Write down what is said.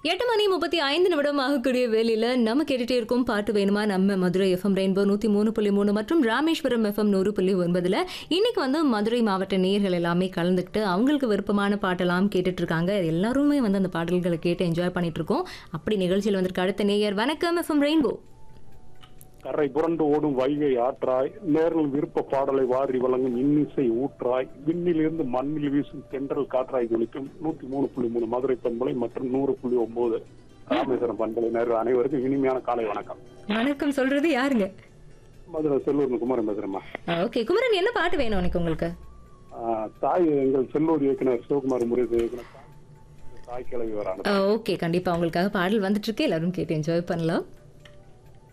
எட்டு மணி முப்பத்தி ஐந்து நிமிடம் ஆகக்கூடிய வேலையில நம்ம கேட்டுட்டே இருக்கோம் பாட்டு வேணுமா நம்ம மதுரை எஃப்எம் ரெயின்போ நூத்தி மூணு புள்ளி மூணு மற்றும் ராமேஸ்வரம் எஃப்எம் நூறு புள்ளி ஒன்பதுல இன்னைக்கு வந்து மதுரை மாவட்ட நேயர்கள் எல்லாமே கலந்துக்கிட்டு அவங்களுக்கு விருப்பமான பாட்டெல்லாம் கேட்டுட்டு இருக்காங்க எல்லாருமே வந்து அந்த பாடல்களை கேட்டு என்ஜாய் பண்ணிட்டு இருக்கோம் அப்படி நிகழ்ச்சியில் வந்திருக்க அடுத்த நேயர் வணக்கம் எஃப்எம் ரெயின்போ கரை புரண்டு ஓடும் வைகை ஆற்றாய் நேரில் விருப்ப பாடலை வாரி வழங்கும் இன்னிசை ஊற்றாய் விண்ணிலிருந்து மண்ணில் வீசும் தென்றல் காற்றாய் குளிக்கும் நூத்தி மூணு புள்ளி மூணு மதுரை பண்பலை மற்றும் நூறு புள்ளி ஒன்பது ராமேஸ்வரம் பண்பலை நேரு அனைவருக்கும் இனிமையான காலை வணக்கம் வணக்கம் சொல்றது யாருங்க மதுரை செல்லூர் குமாரன் பேசுறேம்மா ஓகே குமரன் என்ன பாட்டு வேணும் உனக்கு உங்களுக்கு ஆஹ், தாய் எங்கள் செல்லூர் இயக்குனர் சிவகுமார் முருகேச இயக்குனர் தாய் கிளவி வராங்க ஓகே கண்டிப்பா உங்களுக்காக பாடல் வந்துட்டு இருக்கு எல்லாரும் கேட்டு என்ஜாய் பண்ணலாம்